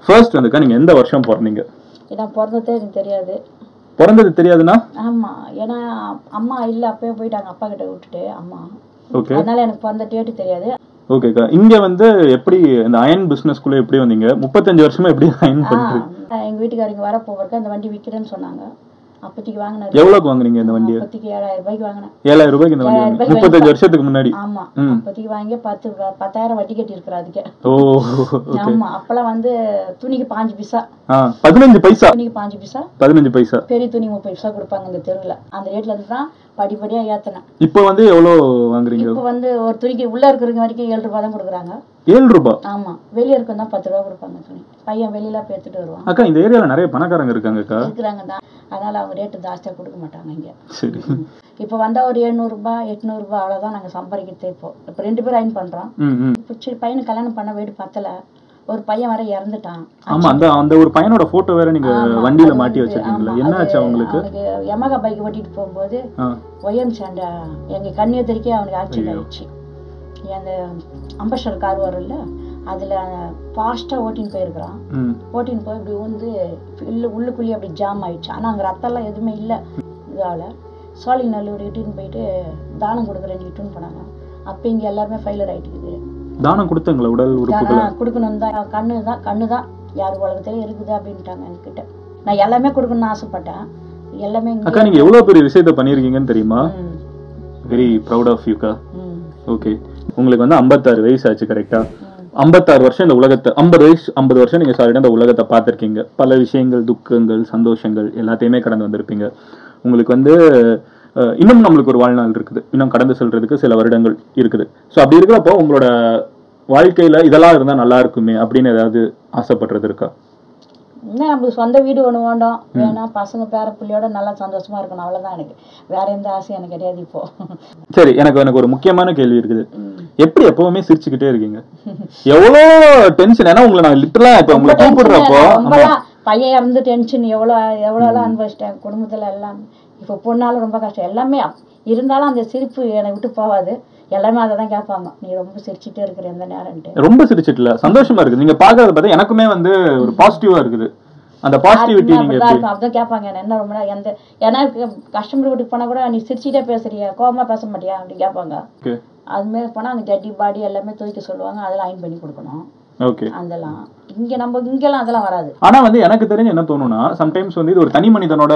First வந்துக்கா நீங்க எந்த வருஷம் பிறந்தீங்க நான் பிறந்ததே எனக்கு தெரியாது பிறந்தது தெரியாதுன்னா ஆமா ஏன்னா அம்மா இல்லை அப்பயே போயிட்டாங்க அப்பா கிட்ட விட்டுட்டு அம்மா ஓகே அதனால எனக்கு பிறந்த டேட்டு தெரியாது ஓகேக்கா இங்க வந்து எப்படி இந்த அயன் பிசினஸ்க்குள்ள எப்படி வந்தீங்க முப்பத்தஞ்சு வருஷமா எப்படி அயன் ஆ, பண்றீங்க எங்க வீட்டுக்காரங்க வர போகிறக்கு அந்த வண்டி விற்கிறேன்னு சொன்னாங்க அப்போதைக்கு வாங்கினாரு எவ்வளவுக்கு வாங்குனீங்க இந்த வண்டியை அப்போதைக்கு ஏழாயிரம் ரூபாய்க்கு வாங்கினேன் ஏழாயிரம் ரூபாய்க்கு இந்த வண்டி ஏழாயிரம் வாங்குனீங்க. ரூபாய்க்கு முப்பத்தஞ்சு வருஷத்துக்கு முன்னாடி ஆமா ம். அப்போதைக்கு வாங்கி பத்து பத்தாயிரம் வட்டி கட்டி இருக்கிற அதுக்கு ஓ ஓகே ஆமா அப்பெல்லாம் வந்து துணிக்கு பாஞ்சு பைசா ஆ பதினஞ்சு பைசா துணிக்கு பாஞ்சு பைசா பதினஞ்சு பைசா பெரிய துணி முப்பது பைசா கொடுப்பாங்க இந்த தெருவில் அந்த ரேட்ல இருந்து தான் படிப்படியா ஏத்தினேன் இப்போ வந்து எவ்வளோ வாங்குறீங்க இப்போ வந்து ஒரு துணிக்கு உள்ள இருக்கிறவங்க வரைக்கும் ஏழு ரூபாய் தான் கொடுக்குறாங்க ஏழு ரூபாய் ஆமா வெளியே இருக்கும் தான் பத்து ரூபா கொடுப்பாங்க துணி பையன் வெளியில போய் எடுத்துட்டு வருவான் அக்கா இந்த ஏரியால நிறைய பணக்காரங்க இருக்காங்கக்கா இருக்கிறாங்க தான் அதனால அவங்க ரேட்டு ஜாஸ்தியா கொடுக்க மாட்டாங்க இங்க சரி இப்போ வந்தா ஒரு எழுநூறுபா எட்நூறுபா அவ்வளவுதான் நாங்க சம்பாதிக்கிறது இப்போ இப்போ ரெண்டு பேரும் அயன் பண்றோம் ம் ம் இப்போ சரி பையனுக்கு கல்யாணம் பண்ண வீடு பத்தல ஒரு பையன் வர இறந்துட்டான் ஆமா அந்த அந்த ஒரு பையனோட போட்டோ வேற நீங்க ஆமா, வண்டியில அது மாட்டி வந்து, வச்சிருக்கீங்களா ஆமா, என்ன அது ஆச்சு அவங்களுக்கு அவனுக்கு யமகா பைக் ஓட்டிட்டு போகும்போது ஆ ஒயம் சண்டை எங்க கன்னியத்திற்கே அவனுக்கு ஆக்சிடென்ட் ஆயிடுச்சு அந்த அம்பேஸ்டர் கார் வரும்ல அதுல ஃபாஸ்டா ஓட்டின்னு போயிருக்கிறான் ம் ஓட்டின்னு போய் இப்படி வந்து உள்ள உள்ளுக்குள்ளேயே அப்படி ஜாம் ஆயிடுச்சு ஆனா அங்க ரத்தம்லாம் எதுவுமே இல்லை இதால சோழிங்கநல்லூர் இட்டுன்னு போயிட்டு தானம் கொடுக்குறேன்னு இட்டுன்னு போனாங்க அப்போ இங்க எல்லாருமே ஃபெயிலர் ஆயிட்டுக்குது தானம் கொடுத்தங்களா உடல் உறுப்புகளை தானம் கொடுக்கணும் தான் கண்ணு தான் கண்ணு தான் யார் உலகத்திலே இருக்குது அப்படின்ட்டாங்க என்கிட்ட நான் எல்லாமே கொடுக்கணும்னு ஆசைப்பட்டேன் எல்லாமே இங்க அக்கா நீங்க எவ்வளவு பெரிய விஷயத்த பண்ணிருக்கீங்கன்னு தெரியுமா ம், வெரி ப்ரௌட் ஆஃப் யூக்கா ம், ஓகே உங்களுக்கு வந்து ஐம்பத்தாறு வயசு ஆச்சு கரெக்டா ம். ஐம்பத்தாறு வருஷம் இந்த உலகத்தை ஐம்பது வயசு ஐம்பது வருஷம் நீங்க சாரிடா இந்த உலகத்தை பார்த்துருக்கீங்க பல விஷயங்கள் துக்கங்கள் சந்தோஷங்கள் எல்லாத்தையுமே கடந்து வந்திருப்பீங்க உங்களுக்கு வந்து அஹ், இன்னும் நம்மளுக்கு ஒரு வாழ்நாள் இருக்குது இன்னும் கடந்து செல்றதுக்கு சில வருடங்கள் இருக்குது ஸோ அப்படி இருக்கிறப்போ உங்களோட வாழ்க்கையில இதெல்லாம் இருந்தா நல்லா இருக்குமே அப்படின்னு ஏதாவது ஆசைப்படுறது இருக்கா இன்னும் நம்மளுக்கு சொந்த வீடு ஒன்று வேண்டாம் வேணா பசங்க பேர பிள்ளையோட நல்லா சந்தோஷமா இருக்கணும் அவ்வளவுதான் எனக்கு வேற எந்த ஆசையும் எனக்கு கிடையாது இப்போ சரி எனக்கு எனக்கு ஒரு முக்கியமான கேள்வி இருக்குது ம். எப்படி எப்பவுமே சிரிச்சுக்கிட்டே இருக்கீங்க எவ்வளோ டென்ஷன் ஏன்னா உங்களை நான் லிட்டரலா இப்ப உங்களை ரொம்ப கூப்பிடுறப்போ tension, ஆமா ரொம்பலாம் பையன் இறந்து டென்ஷன் எவ்வளோ எவ்வளோலாம் அனுபவிச்சிட்டேன் குடும்பத்துல எல்லாம் இப்போ பொண்ணாலும் ரொம்ப கஷ்டம் எல்லாமே அப்- இருந்தாலும் அந்த சிரிப்பு என்னை விட்டு போகாது எல்லாமே அதை தான் கேட்பாங்க நீ ரொம்ப சிரிச்சிட்டே இருக்கிற எந்த நேரம்ட்டு ரொம்ப சிரிச்சிட்டுல சந்தோஷமா இருக்குது நீங்க பாக்குறத பார்த்தா எனக்குமே வந்து ஒரு பாசிட்டிவா இருக்குது அந்த பாசிட்டிவிட்டி நீங்க அப்படிதான் எப்படி இருக்கும் அப்படிதான் கேட்பாங்க என்ன என்ன ரொம்ப நேரம் எந்த ஏன்னா கஸ்டமர் வீட்டுக்கு போனா கூட நீ சிரிச்சிட்டே பேசுறியா கோவமா பேச மாட்டியா அப்படி கேட்பாங்க ஓகே அது மாதிரி போனா அங்க ஜட்டி பாடி எல்லாமே துவைக்க சொல்லுவாங்க அதெல்லாம் அயன் பண்ணி கொடுக்கணும் ஓகே அதெல்லாம் இங்க நம்ம இங்கெல்லாம் அதெல்லாம் வராது ஆனா வந்து எனக்கு தெரிஞ்சு என்ன தோணும்னா சம்டைம்ஸ் வந்து இது ஒரு தனி மனிதனோட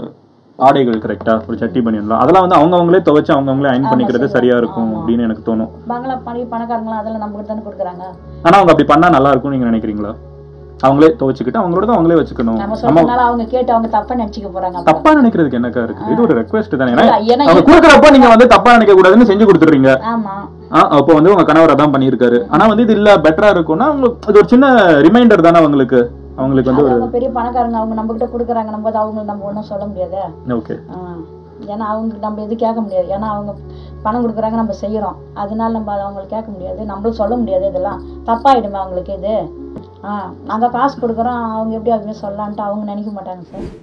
ஆடைகள் கரெக்டா ஒரு சட்டி பண்ணிடலாம் அதெல்லாம் வந்து அவங்க அவங்களே துவைச்சு அவங்க அவங்களே அயன் பண்ணிக்கிறது சரியா இருக்கும் அப்படின்னு எனக்கு தோணும் பங்களா பணி பணக்காரங்களாம் அதெல்லாம் நம்ம கிட்ட தானே கொடுக்குறாங்க ஆனா அவங்க அப்படி பண்ணா நல்லா இருக்கும் நீங்க நினைக்கிறீங்களா அவங்களே துவைச்சுக்கிட்டு அவங்களோட தான் அவங்களே வச்சுக்கணும் நம்ம நம்ம சொல்றதுனால அவங்க கேட்டு அவங்க தப்பா நினைச்சுக்க போறாங்க அப்புறம். தப்பா நினைக்கிறதுக்கு என்னக்கா இருக்குது இது ஒரு ரெக்வெஸ்ட் தானே ஏன்னா இல்ல, ஏன்னா அவங்க கொடுக்குறப்ப நீங்க வந்து தப்பா நினைக்க கூடாதுன்னு செஞ்சு கொடுத்துறீங்க ஆமா ஆ, அப்போ வந்து உங்க கணவர் அதான் பண்ணியிருக்காரு ஆனா வந்து இது இல்ல பெட்டரா இருக்கும்னா உங்களுக்கு இது ஒரு சின்ன ரிமைண்டர் தானே அவங்களுக்கு அவங்களுக்கு வந்து அது ஒரு அவங்க பெரிய பணக்காரங்க அவங்க நம்ம கிட்ட கொடுக்குறாங்க நம்ம அவங்க நம்ம ஒண்ணும் சொல்ல முடியாது ஓகே ஏன்னா அவங்க நம்ம எதுவும் கேட்க முடியாது ஏன்னா அவங்க பணம் கொடுக்குறாங்க நம்ம செய்யறோம் அதனால நம்ம அதை அவங்களுக்கு கேட்க முடியாது நம்மளும் சொல்ல முடியாது இதெல்லாம் தப்பாயிடுமா அவங்களுக்கு இது ஆ நாங்க காசு கொடுக்குறோம் அவங்க எப்படி அதுமாதிரி சொல்லலான்ட்டு அவங்க நினைக்க மாட்டாங்க சார்